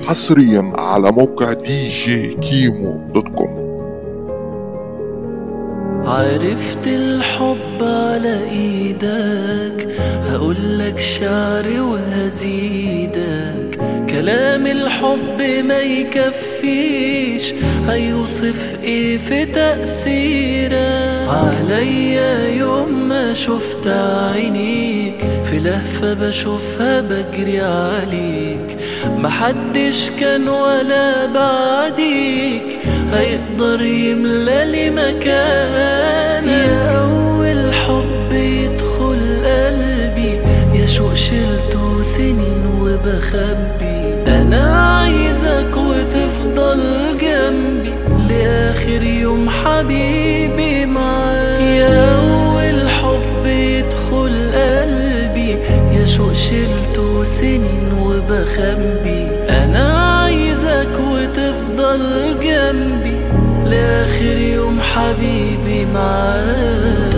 حصريا على موقع دي جي كيمو دوت كوم عرفت الحب على ايدك هقولك شعري وهزيدك كلام الحب ما يكفيش هيوصف ايه في تأثيرك عليا يوم ما شفت عينيك في لهفة بشوفها بجري عليك محدش كان ولا بعديك هيقدر يملى لي مكان يا أول حب يدخل قلبي يا شوق شلته سنين وبخبي أنا عايزك وتفضل جنبي لآخر يوم حبيبي معاك يا أول حب يدخل قلبي يا شوق شلته سنين وبخبي أنا عايزك وتفضل جنبي لآخر يوم حبيبي معاك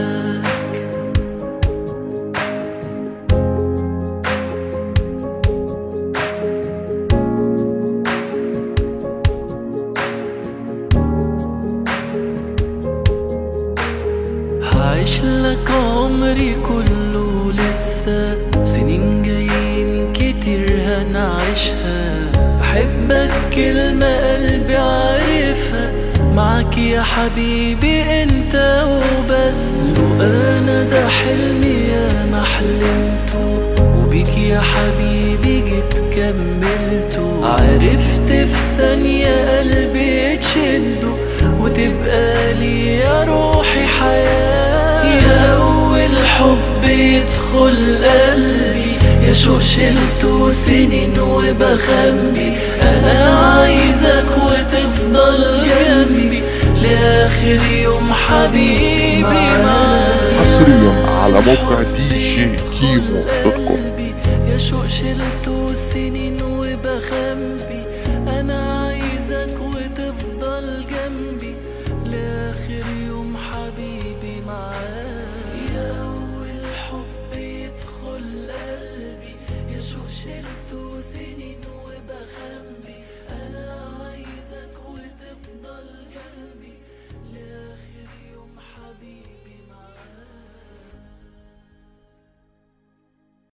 هعيش لك عمري كله لسه سنين جايين كتير هنعيشها بحبك كلمة قلبي عارفها معاك يا حبيبي انت وبس لو انا ده حلمي يا ما حلمته وبيك يا حبيبي جيت كملته عرفت في ثانية قلبي تشده وتبقى لي يا روحي حياة يا أول حب يدخل قلبي يا شوق شلته سنين وبخبي أنا عايزك وتفضل جنبي لآخر يوم حبيبي معاك حصريا على موقع دي جي كيمو دوت كوم قلبي يا شوق شلته سنين وبخبي انا عايزك وتفضل جنبي لاخر يوم حبيبي معاك يا اول حب يدخل قلبي يا شوق شلته سنين